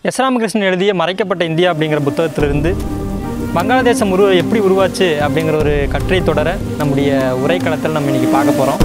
S Ramakrishnan எழுதிய மறைக்கப்பட்ட India அப்படிங்கிற புத்தகத்திலிருந்து வங்காளதேசம் உருவ எப்படி உருவாச்சு அப்படிங்கிற ஒரு கட்டுரை தொடர நம்முடைய உரைக்களத்தில் நம்ம இன்றைக்கி பார்க்க போகிறோம்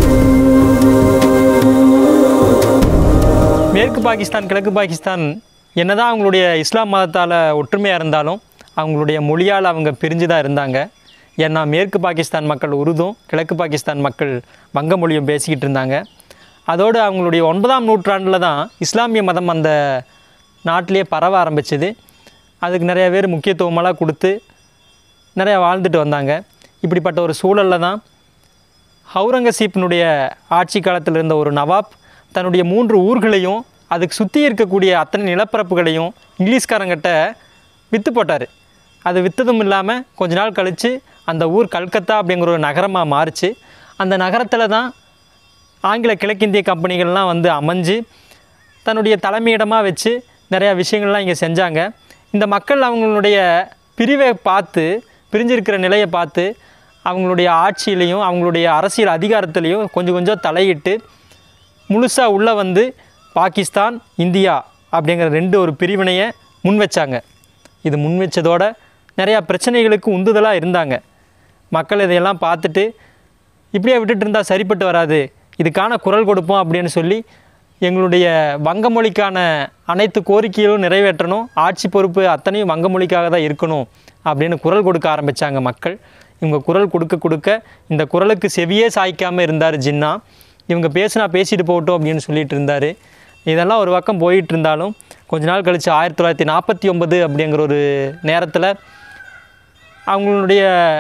மேற்கு பாகிஸ்தான் கிழக்கு பாகிஸ்தான் என்னதான் அவங்களுடைய இஸ்லாம் மதத்தால் ஒற்றுமையாக இருந்தாலும் அவங்களுடைய மொழியால் அவங்க பிரிஞ்சு தான் இருந்தாங்க ஏன்னா மேற்கு பாகிஸ்தான் மக்கள் உருதும் கிழக்கு பாகிஸ்தான் மக்கள் வங்க மொழியும் பேசிக்கிட்டு இருந்தாங்க அதோடு அவங்களுடைய ஒன்பதாம் நூற்றாண்டில் தான் இஸ்லாமிய மதம் அந்த நாட்டிலேயே பரவ ஆரம்பிச்சது அதுக்கு நிறைய பேர் முக்கியத்துவமெல்லாம் கொடுத்து நிறையா வாழ்ந்துட்டு வந்தாங்க இப்படிப்பட்ட ஒரு சூழலில் தான் ஹவுரங்கசீப்பினுடைய ஆட்சி காலத்தில் இருந்த ஒரு நவாப் தன்னுடைய மூன்று ஊர்களையும் அதுக்கு சுற்றி இருக்கக்கூடிய அத்தனை நிலப்பரப்புகளையும் இங்கிலீஷ்காரங்கிட்ட விற்று போட்டார் அது விற்றதும் இல்லாமல் கொஞ்ச நாள் கழித்து அந்த ஊர் கல்கத்தா அப்படிங்கிற ஒரு நகரமாக மாறுச்சு அந்த நகரத்தில் தான் ஆங்கில கிழக்கிந்திய கம்பெனிகள்லாம் வந்து அமைஞ்சு தன்னுடைய தலைமையிடமாக வச்சு நிறையா விஷயங்கள்லாம் இங்கே செஞ்சாங்க இந்த மக்கள் அவங்களுடைய பிரிவை பார்த்து பிரிஞ்சிருக்கிற நிலையை பார்த்து அவங்களுடைய ஆட்சியிலையும் அவங்களுடைய அரசியல் அதிகாரத்திலையும் கொஞ்சம் கொஞ்சம் தலையிட்டு முழுசாக உள்ளே வந்து பாகிஸ்தான் இந்தியா அப்படிங்கிற ரெண்டு ஒரு பிரிவினையை முன் வச்சாங்க இது முன் வச்சதோட நிறையா பிரச்சனைகளுக்கு உந்துதலாக இருந்தாங்க மக்கள் இதையெல்லாம் பார்த்துட்டு இப்படியே விட்டுட்டு இருந்தால் சரிப்பட்டு வராது இதுக்கான குரல் கொடுப்போம் அப்படின்னு சொல்லி எங்களுடைய வங்க மொழிக்கான அனைத்து கோரிக்கைகளும் நிறைவேற்றணும் ஆட்சி பொறுப்பு அத்தனையும் வங்க மொழிக்காக தான் இருக்கணும் அப்படின்னு குரல் கொடுக்க ஆரம்பித்தாங்க மக்கள் இவங்க குரல் கொடுக்க கொடுக்க இந்த குரலுக்கு செவியே சாய்க்காமல் இருந்தார் ஜின்னா இவங்க பேசுனா பேசிட்டு போகட்டும் அப்படின்னு சொல்லிட்டு இருந்தார் இதெல்லாம் ஒரு பக்கம் போயிட்டு இருந்தாலும் கொஞ்ச நாள் கழித்து ஆயிரத்தி தொள்ளாயிரத்தி நாற்பத்தி ஒன்பது அப்படிங்கிற ஒரு நேரத்தில் அவங்களுடைய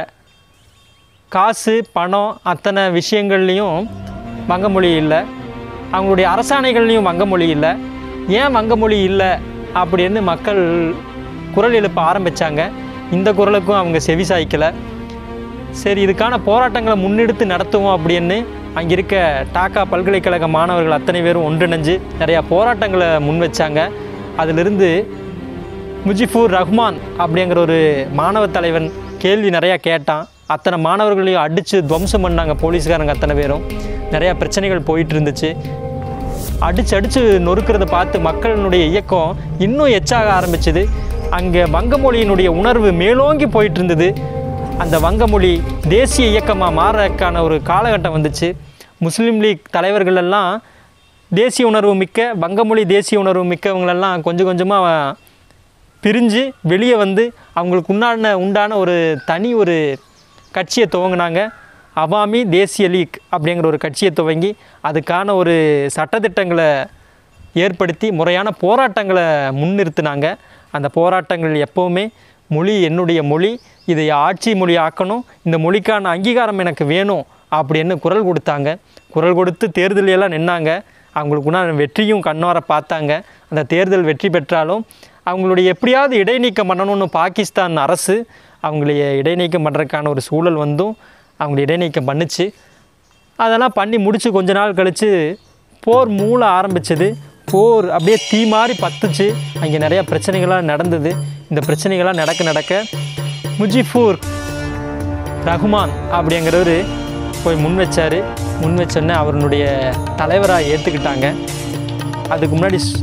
காசு பணம் அத்தனை விஷயங்கள்லேயும் வங்கமொழி இல்லை அவங்களுடைய அரசாணைகள்லேயும் வங்கமொழி இல்லை ஏன் வங்கமொழி இல்லை அப்படின்னு மக்கள் குரல் எழுப்ப ஆரம்பித்தாங்க இந்த குரலுக்கும் அவங்க செவி சாய்க்கலை சரி இதுக்கான போராட்டங்களை முன்னெடுத்து நடத்துவோம் அப்படின்னு அங்கே இருக்க டாக்கா பல்கலைக்கழக மாணவர்கள் அத்தனை பேரும் ஒன்றிணைஞ்சு நிறையா போராட்டங்களை முன் வச்சாங்க அதிலிருந்து முஜிபூர் ரஹ்மான் அப்படிங்கிற ஒரு மாணவ தலைவன் கேள்வி நிறையா கேட்டான் அத்தனை மாணவர்களையும் அடித்து துவம்சம் பண்ணாங்க போலீஸ்காரங்க அத்தனை பேரும் நிறையா பிரச்சனைகள் போயிட்டு இருந்துச்சு அடிச்சு அடித்து நொறுக்கிறத பார்த்து மக்களினுடைய இயக்கம் இன்னும் எச்சாக ஆரம்பிச்சது அங்கே வங்கமொழியினுடைய உணர்வு மேலோங்கி போயிட்டு இருந்தது அந்த வங்கமொழி தேசிய இயக்கமாக மாறக்கான ஒரு காலகட்டம் வந்துச்சு முஸ்லீம் லீக் தலைவர்கள் எல்லாம் தேசிய உணர்வு மிக்க வங்கமொழி தேசிய உணர்வு மிக்கவங்களெல்லாம் கொஞ்சம் கொஞ்சமாக பிரிஞ்சு வெளியே வந்து அவங்களுக்கு உண்டான உண்டான ஒரு தனி ஒரு கட்சியை துவங்கினாங்க அவாமி தேசிய லீக் அப்படிங்கிற ஒரு கட்சியை துவங்கி அதுக்கான ஒரு சட்டத்திட்டங்களை ஏற்படுத்தி முறையான போராட்டங்களை முன்னிறுத்தினாங்க அந்த போராட்டங்கள் எப்போவுமே மொழி என்னுடைய மொழி இதை ஆட்சி மொழி ஆக்கணும் இந்த மொழிக்கான அங்கீகாரம் எனக்கு வேணும் அப்படின்னு குரல் கொடுத்தாங்க குரல் கொடுத்து தேர்தல் எல்லாம் நின்னாங்க அவங்களுக்கு உண்டான வெற்றியும் கண்ணோர பார்த்தாங்க அந்த தேர்தல் வெற்றி பெற்றாலும் அவங்களுடைய எப்படியாவது இடைநீக்கம் பண்ணணும்னு பாகிஸ்தான் அரசு அவங்களை இடைநீக்கம் பண்ணுறதுக்கான ஒரு சூழல் வந்தும் அவங்களை இடைநீக்கம் பண்ணுச்சு அதெல்லாம் பண்ணி முடித்து கொஞ்ச நாள் கழித்து போர் மூள ஆரம்பிச்சது போர் அப்படியே தீ மாதிரி பத்துச்சு அங்கே நிறையா பிரச்சனைகள்லாம் நடந்தது இந்த பிரச்சனைகள்லாம் நடக்க நடக்க முஜிபூர் ரஹ்மான் அப்படிங்கிறவர் போய் முன் வச்சார் முன் வச்சோன்னே அவருடைய தலைவராக ஏற்றுக்கிட்டாங்க அதுக்கு முன்னாடி சு-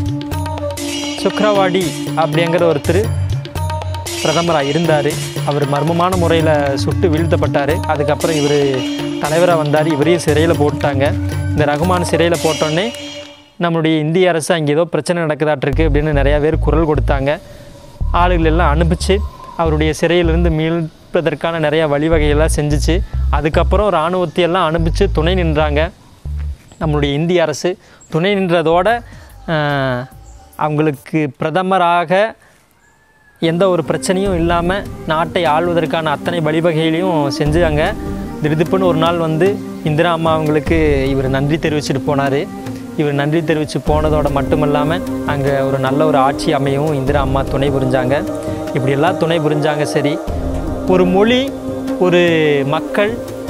சுக்ரவாடி அப்படிங்கிற ஒருத்தர் பிரதமராக இருந்தார் அவர் மர்மமான முறையில் சுட்டு வீழ்த்தப்பட்டார் அதுக்கப்புறம் இவர் தலைவராக வந்தார் இவரையும் சிறையில் போட்டாங்க இந்த ரகுமான் சிறையில் போட்டோன்னே நம்மளுடைய இந்திய அரசு அங்கே ஏதோ பிரச்சனை நடக்குதாட்டிருக்கு அப்படின்னு நிறையா பேர் குரல் கொடுத்தாங்க ஆளுகள் எல்லாம் அனுப்பிச்சு அவருடைய சிறையிலிருந்து மீள்ப்பதற்கான நிறையா வழிவகையெல்லாம் செஞ்சுச்சு அதுக்கப்புறம் இராணுவத்தை எல்லாம் அனுப்பிச்சு துணை நின்றாங்க நம்மளுடைய இந்திய அரசு துணை நின்றதோட ஆஹ், அவங்களுக்கு பிரதமராக எந்த ஒரு பிரச்சனையும் இல்லாமல் நாட்டை ஆள்வதற்கான அத்தனை வழிவகைகளையும் செஞ்சாங்க திடுதிப்புன்னு ஒரு நாள் வந்து இந்திரா அம்மா அவங்களுக்கு இவர் நன்றி தெரிவிச்சுட்டு போனார் இவர் நன்றி தெரிவித்து போனதோட மட்டும் இல்லாமல் அங்கே ஒரு நல்ல ஒரு ஆட்சி அமையவும் இந்திரா அம்மா துணை புரிஞ்சாங்க இப்படியெல்லாம் துணை புரிஞ்சாங்க சரி ஒரு மொழி ஒரு மக்கள்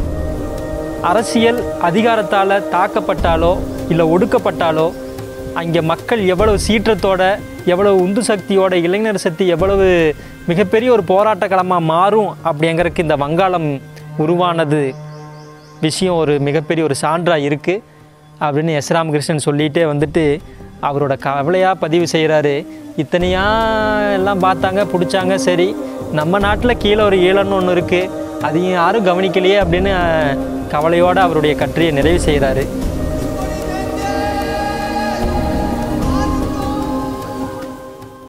அரசியல் அதிகாரத்தால் தாக்கப்பட்டாலோ இல்லை ஒடுக்கப்பட்டாலோ அங்கே மக்கள் எவ்வளவு சீற்றத்தோட எவ்வளவு உந்து சக்தியோட இளைஞர் சக்தி எவ்வளவு மிகப்பெரிய ஒரு போராட்ட களமாக மாறும் அப்படிங்கிறதுக்கு இந்த வங்காளம் உருவானது விஷயம் ஒரு மிகப்பெரிய ஒரு சான்றாக இருக்குது அப்படின்னு எஸ் ராமகிருஷ்ணன் சொல்லிகிட்டே வந்துட்டு அவரோட கவலையாக பதிவு செய்கிறாரு இத்தனையா எல்லாம் பார்த்தாங்க பிடிச்சாங்க சரி நம்ம நாட்டில் கீழே ஒரு ஈழம்னு ஒன்று இருக்குது அதையும் யாரும் கவனிக்கலையே அப்படின்னு அஹ், கவலையோடு அவருடைய கட்டுரையை நிறைவு செய்கிறாரு